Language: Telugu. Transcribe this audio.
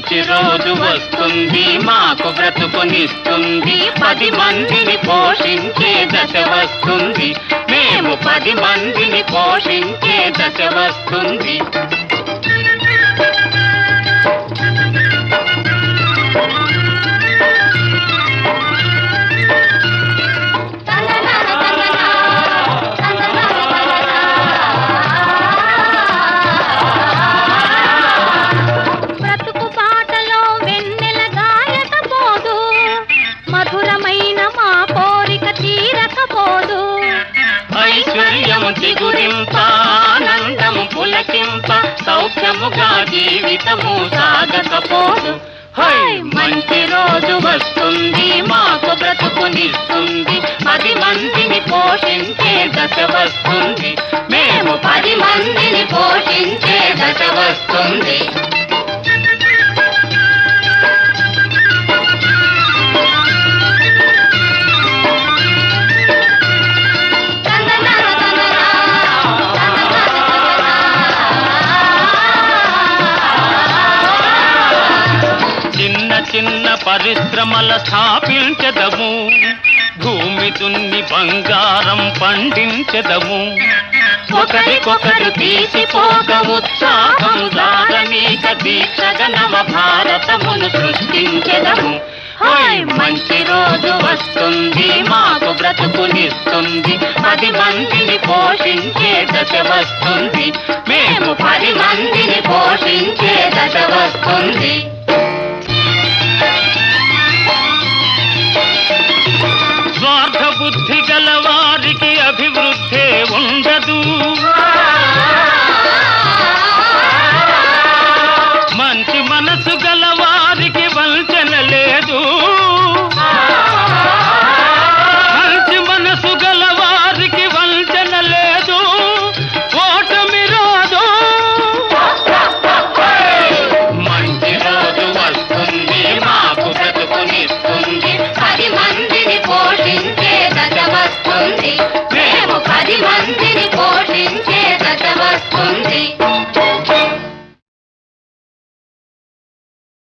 మంచి రోజు వస్తుంది మాకు బ్రతుకునిస్తుంది పది మందిని పోషించే దశ వస్తుంది మేము పది మందిని పోషించే దశ వస్తుంది బ్రతుకు బాటలో వెన్నెల గాయకపోదు మధురమైన మా కోరిక తీరకపోదు ఐశ్వర్యం చిగురింప ఆనందము పులకింప సౌఖ్యముగా జీవితము సాగకపోదు హై మంచి రోజు వస్తుంది మాకు బ్రతుకునిస్తుంది పది మందిని పోషించే దశ వస్తుంది మేము పది మందిని పోషించే దశ వస్తుంది చిన్న చిన్న పరిశ్రమల స్థాపించదము భూమి దున్ని బంగారం పండించదము ఒకరికొకరు తీసిపోక ఉత్సాహం దారనీక దీక్షగ నవ భారతమును సృష్టించెదము హాయ్ మంచి రోజు వస్తుంది మాకు బ్రతుకునిస్తుంది పది మందిని పోషించే దశ వస్తుంది మేము పది మందిని పోషించే దశ వస్తుంది స్వార్థ బుద్ధి గల వారికి అభివృద్ధే ఉండదు మంచి మనసు గల వారికి వంచన లేదు మంచి మనసు గల వారికి వంచన లేదు ఓటమి రాదు మంచి రోజు వస్తుంది మాకు బ్రతుకునిస్తుంది పది మందిని పోషించే దశ వస్తుంది మేము పది మందిని పోషించే దశ వస్తుంది